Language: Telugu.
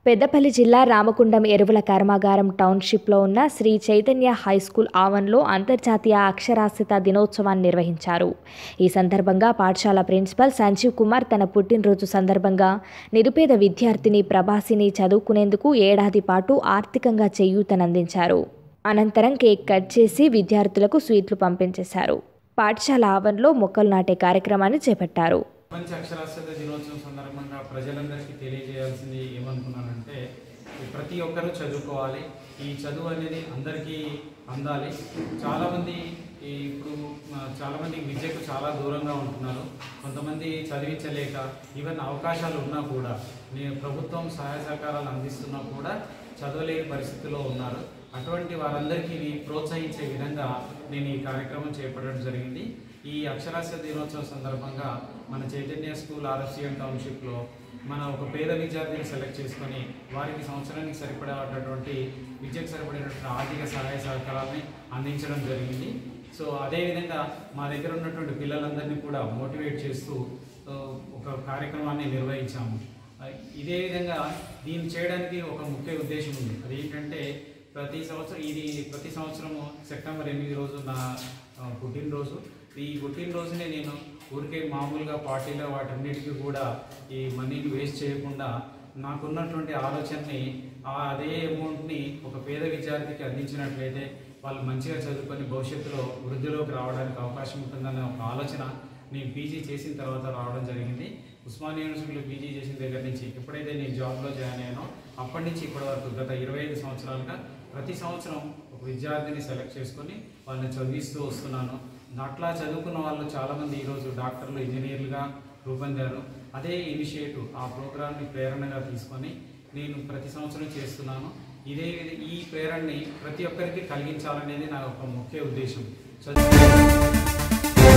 పెద్దపల్లి జిల్లా రామకుండం ఎరువుల కర్మాగారం టౌన్షిప్లో ఉన్న శ్రీ చైతన్య హై స్కూల్ ఆవరణలో అంతర్జాతీయ అక్షరాస్యత దినోత్సవాన్ని నిర్వహించారు ఈ సందర్భంగా పాఠశాల ప్రిన్సిపల్ సంజీవ్ కుమార్ తన పుట్టినరోజు సందర్భంగా నిరుపేద విద్యార్థిని ప్రభాసిని చదువుకునేందుకు ఏడాది పాటు ఆర్థికంగా చేయూతనందించారు అనంతరం కేక్ కట్ చేసి విద్యార్థులకు స్వీట్లు పంపించేశారు పాఠశాల ఆవరణలో మొక్కలు నాటే కార్యక్రమాన్ని చేపట్టారు ప్రపంచ అక్షరాస్యత దినోత్సవం సందర్భంగా ప్రజలందరికీ తెలియజేయాల్సింది ఏమనుకున్నానంటే ఈ ప్రతి ఒక్కరూ చదువుకోవాలి ఈ చదువు అనేది అందరికీ అందాలి చాలామంది ఈ ఇప్పుడు ఆ, చాలామంది విద్యకు చాలా దూరంగా ఉంటున్నారు కొంతమంది చదివించలేక ఈవెన్ అవకాశాలు ఉన్నా కూడా నేను ప్రభుత్వం సహాయ సహకారాలు అందిస్తున్నా కూడా చదవలేని పరిస్థితిలో ఉన్నారు అటువంటి వారందరికీ ఇవి ప్రోత్సహించే విధంగా నేను ఈ కార్యక్రమం చేపట్టడం జరిగింది ఈ అక్షరాస్యత దినోత్సవం సందర్భంగా మన చైతన్య స్కూల్ ఆర్ఎఫ్సిఎం టౌన్షిప్లో మన ఒక పేద విద్యార్థిని సెలెక్ట్ చేసుకొని వారికి సంవత్సరానికి సరిపడేటటువంటి విద్యకు సరిపడేటటువంటి ఆర్థిక సహాయ సహకారాన్ని అందించడం జరిగింది సో అదేవిధంగా మా దగ్గర ఉన్నటువంటి పిల్లలందరినీ కూడా మోటివేట్ చేస్తూ ఆ, ఒక కార్యక్రమాన్ని నిర్వహించాము ఆ, ఇదే విధంగా దీన్ని చేయడానికి ఒక ముఖ్య ఉద్దేశం ఉంది అదేంటంటే ప్రతి సంవత్సరం ఇది ప్రతి సంవత్సరము సెప్టెంబర్ ఎనిమిది రోజు నా ఆ, పుట్టినరోజు ఈ పుట్టినరోజునే నేను ఊరికే మామూలుగా పార్టీలో వాటన్నిటికీ కూడా ఈ మనీని వేస్ట్ చేయకుండా నాకున్నటువంటి ఆలోచనని ఆ అదే అమౌంట్ని ఒక పేద విద్యార్థికి అందించినట్లయితే వాళ్ళు మంచిగా చదువుకొని భవిష్యత్తులో వృద్ధిలోకి రావడానికి అవకాశం ఉంటుందనే ఒక ఆలోచన నేను పీజీ చేసిన తర్వాత రావడం జరిగింది ఉస్మానియా యూనివర్సిటీలో పీజీ చేసిన దగ్గర నుంచి ఎప్పుడైతే నేను జాబ్లో జాయిన్ అయ్యానో అప్పటి నుంచి ఇప్పటి వరకు గత ఇరవై ఐదు సంవత్సరాలుగా ప్రతి సంవత్సరం ఒక విద్యార్థిని సెలెక్ట్ చేసుకొని వాళ్ళని చదివిస్తూ వస్తున్నాను అట్లా చదువుకున్న వాళ్ళు చాలామంది ఈరోజు డాక్టర్లు ఇంజనీర్లుగా రూపొందారు అదే ఇనిషియేటివ్ ఆ ప్రోగ్రామ్ని ప్రేరణగా తీసుకొని నేను ప్రతి సంవత్సరం చేస్తున్నాను ఇదే విధ- ఈ ప్రేరణని ప్రతి ఒక్కరికి కలిగించాలనేది నా ఒక ముఖ్య ఉద్దేశం చదువు